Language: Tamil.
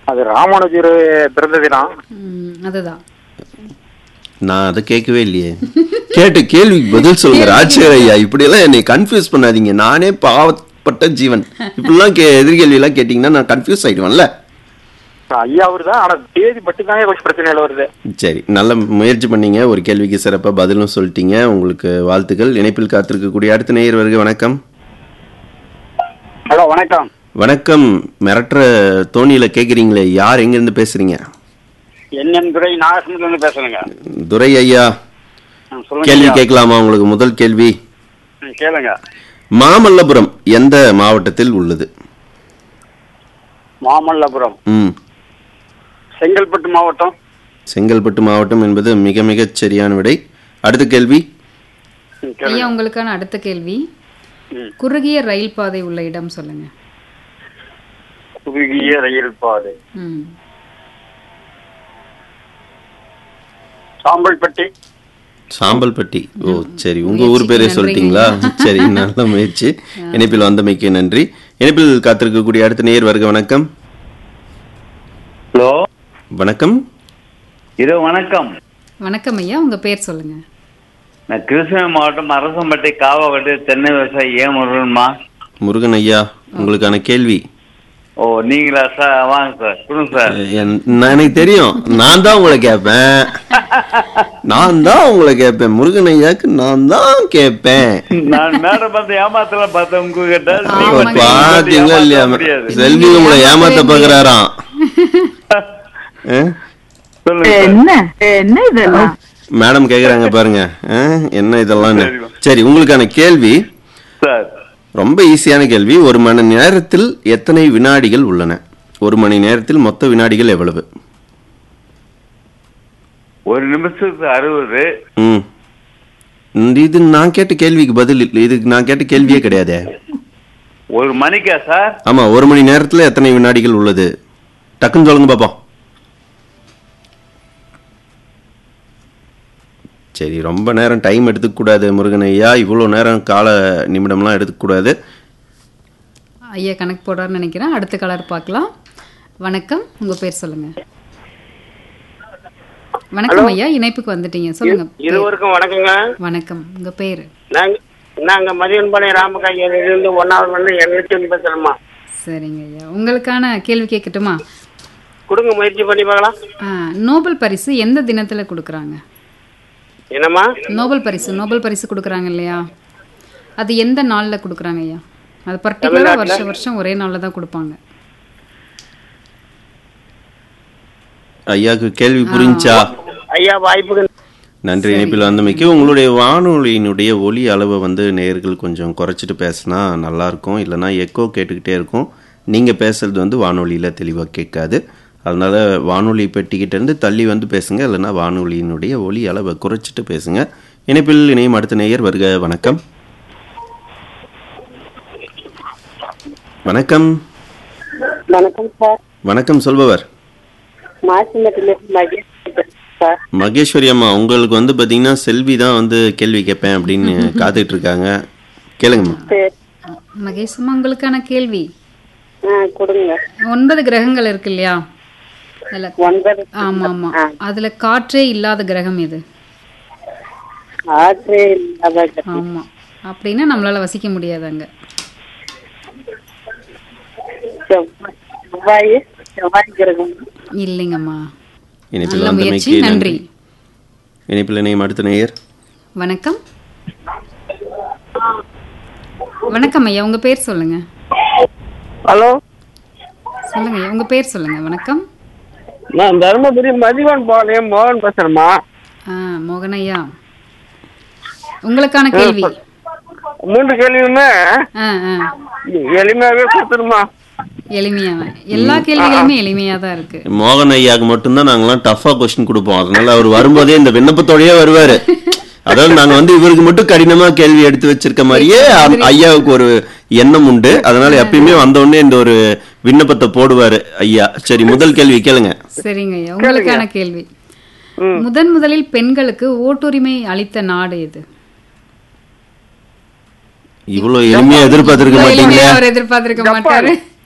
அது ராமானுஜர் பிறந்த தினம் ம், அதுதான் நான் அதை கேட்கவே இல்லையே கேட்டு கேள்விக்கு பதில் சொல்லுங்க ராஜசேகர் ஐயா இப்படியெல்லாம் என்னை கன்ஃபியூஸ் பண்ணாதீங்க நானே பாவப்பட்ட ஜீவன் இப்படிலாம் கே எதிர்கேள்வியெல்லாம் கேட்டிங்கன்னா நான் கன்ஃபியூஸ் ஆயிடுவேன்ல ஐயா அவரு தான் ஆனா தேதி மட்டும்தாங்க கொஞ்சம் பிரச்சனையில வருது சரி நல்ல முயற்சி பண்ணீங்க ஒரு கேள்விக்கு சிறப்பாக பதிலும் சொல்லிட்டீங்க உங்களுக்கு வாழ்த்துக்கள் இணைப்பில் காத்திருக்கக்கூடிய அடுத்த நேயர் வருக வணக்கம் ஹலோ வணக்கம் வணக்கம் மிரட்டுற தோணியில கேக்குறீங்களே யார் எங்கிருந்து பேசுறீங்க என்எம் துறை நாகசமுல இருந்து பேசுறேங்க துரை ஐயா ம், சொல்லுங்க கேள்வி ஐயா. கேட்கலாமா உங்களுக்கு முதல் கேள்வி ம், கேளுங்க மாமல்லபுரம் எந்த மாவட்டத்தில் உள்ளது மாமல்லபுரம் ம் செங்கல்பட்டு மாவட்டம் செங்கல்பட்டு மாவட்டம் என்பது மிக மிகச் சரியான விடை அடுத்த கேள்வி ம், கேளுங்க ஐயா உங்களுக்கான அடுத்த கேள்வி ம். குறுகிய ரயில் பாதை உள்ள இடம் சொல்லுங்க குறுகிய ரயில் பாதை ம் சாம்பல்பட்டி சாம்பல்பட்டி ஓ சரி உங்க முயற்சிக்கு ஊர் பேரே நன்றிங்க. சொல்லிட்டீங்களா சரி நல்ல முயற்சி இணைப்பில் வந்தமைக்கு நன்றி இணைப்பில் காத்திருக்கக்கூடிய அடுத்த நேயர் வருக வணக்கம் ஹலோ வணக்கம் இது வணக்கம் வணக்கம் ஐயா உங்க பேர் சொல்லுங்க நான் கிருஷ்ணகிரி மாவட்டம் அரசம்பட்டி காவாவட்டி தென்னை விவசாயி ஏன் முருகன்மா முருகன் ஐயா உங்களுக்கான கேள்வி ஓ நீங்களா சார் வாங்க சார் கொடுங்க சார் என்- நான் எனக்கு தெரியும் நான் தான் உங்களை கேட்பேன் நான் தான் உங்களை கேட்பேன் முருகன் ஐயாக்கு நான் தான் கேட்பேன் நான் மேடம் வந்து ஏமாத்தல பார்த்தேன் உங்ககிட்ட ஆமாங்க. நீங்க வந்து பாத்தீங்களா ஏமாத்த இல்லையா முடியாது. செல்வி உங்களை ஏமாத்த பாக்குறாராம் சொல்லுங்க சார். என்ன என்ன இதெல்லாம் மேடம் கேக்குறாங்க பாருங்க ஆ, என்ன இதெல்லாம் சரிம்மா. சரி உங்களுக்கான கேள்வி சார் ரொம்ப ஈஸியான கேள்வி ஒரு மணி நேரத்தில் எத்தனை வினாடிகள் உள்ளன ஒரு மணி நேரத்தில் மொத்த வினாடிகள் எவ்வளவு ஒரு நிமிஷத்துக்கு அறுபது ம் இந்த இது நான் கேட்ட கேள்விக்கு பதில் இல்லை இதுக்கு நான் கேட்ட கேள்வியே கிடையாதே ஒரு மணிக்கா சார் ஆமா ஒரு மணி நேரத்துல எத்தனை வினாடிகள் உள்ளது டக்குன்னு சொல்லுங்க பாப்போம் சரி ரொம்ப நேரம் டைம் எடுத்துக்க கூடாது முருகன் ஐயா இவ்வளோ நேரம் கால நிமிடம்லாம் எடுத்துக்க கூடாது ஐயா கணக்கு போடுறாருன்னு நினைக்கிறேன் அடுத்த கலர் பார்க்கலாம் வணக்கம் உங்க பேர் சொல்லுங்க வணக்கம் ஐயா இணைப்புக்கு வந்துட்டீங்க சொல்லுங்க பேர். இருவருக்கும் வணக்கங்க வணக்கம் உங்க பேரு நாங்க நாங்க மதியன்பாளையம் ராமகாயிலிருந்து ஒன்னாவது வந்து எண்ணூத்தி பேசுறோமா சரிங்க ஐயா உங்களுக்கான கேள்வி கேட்கட்டுமா கொடுங்க முயற்சி பண்ணி பார்க்கலாம் ஆ, நோபல் பரிசு எந்த தினத்துல கொடுக்குறாங்க என்னம்மா நோபல் பரிசு நோபல் பரிசு கொடுக்குறாங்க இல்லையா அது எந்த நாள்ல கொடுக்குறாங்க ஐயா அது பர்டிகுலரா வருஷம் வருஷம் ஒரே நாள்ல தான் கொடுப்பாங்க ஐயாக்கு கேள்வி புரிஞ்சா ஐயா வாய்ப்புக்கு நன்றி இணைப்பில் வந்தமைக்கு உங்களுடைய வானொலியினுடைய ஒலி அளவை வந்து நேயர்கள் கொஞ்சம் குறைச்சிட்டு பேசினா நல்லா இருக்கும் இல்லைன்னா எக்கோ கேட்டுக்கிட்டே இருக்கும் நீங்கள் பேசுறது வந்து வானொலியில் தெளிவாக கேட்காது அதனால வானொலி பெட்டிக்கிட்ட இருந்து தள்ளி வந்து பேசுங்க இல்லைன்னா வானொலியினுடைய ஒலி அளவை குறைச்சிட்டு பேசுங்க இணைப்பில் இணையும் அடுத்த நேயர் வருக வணக்கம் வணக்கம் வணக்கம் சார் வணக்கம் சொல்பவர் மாசிமட்டிலிருந்து மகேஷ் பேசுறேன் சார் மகேஸ்வரி அம்மா உங்களுக்கு வந்து பார்த்தீங்கன்னா செல்வி தான் வந்து கேள்வி கேட்பேன் அப்படின்னு காத்துட்டு இருக்காங்க கேளுங்கம்மா சரி மகேசம்மா உங்களுக்கான கேள்வி ஆ கொடுங்க ஒன்பது கிரகங்கள் இருக்கு இல்லையா அதுல ஒன்பது ஆமா ஆமா அதுல காற்றே இல்லாத கிரகம் எது ஆற்றே இல்லாத கிரகம். ஆமா அப்படின்னா நம்மளால வசிக்க முடியாது அங்க செவ்வாய் செவ்வாய் செவ்வாய் கிரகம் இல்லைங்கம்மா இணைப்பில் நல்ல முயற்சி வந்தமைக்கு நன்றி நன்றி இணைப்பில் இணையும் அடுத்த நேயர் வணக்கம் வணக்கம் ஐயா உங்க பேர் சொல்லுங்க ஹலோ சொல்லுங்க ஐயா உங்க பேர் சொல்லுங்க வணக்கம் நான் தருமபுரி மதிவன் பாளையம் மோகன் பேசுறேம்மா ஆ மோகன் ஐயா உங்களுக்கான கேள்வி மூன்று கேள்வியுமே ஆ ஆ எளிமையாவே கொடுத்துருமா எளிமையா எல்லா கேள்விகளுமே எளிமையா தான் இருக்கு மோகன் ஐயாக்கு மட்டும்தான் நாங்களாம் டஃபா கொஸ்டின் கொடுப்போம் அதனால அவர் வரும்போதே இந்த விண்ணப்பத்தோடயே வருவாரு அதாவது நாங்க வந்து இவருக்கு மட்டும் கடினமா கேள்வி எடுத்து வச்சிருக்க மாதிரியே அ- ஐயாவுக்கு ஒரு எண்ணம் உண்டு அதனால எப்பயுமே வந்த உடனே இந்த ஒரு விண்ணப்பத்தை போடுவாரு ஐயா சரி முதல் கேள்வி கேளுங்க சரிங்க ஐயா உங்களுக்கான கேள்வி முதன் முதலில் பெண்களுக்கு ஓட்டுரிமை அளித்த நாடு எது இவ்வளவு எளிமையா எதிர்பார்த்திருக்க இவ்வளவு மாட்டீங்களே எளிமையா அவர் எதிர்பார்த்திருக்க மாட்டாரு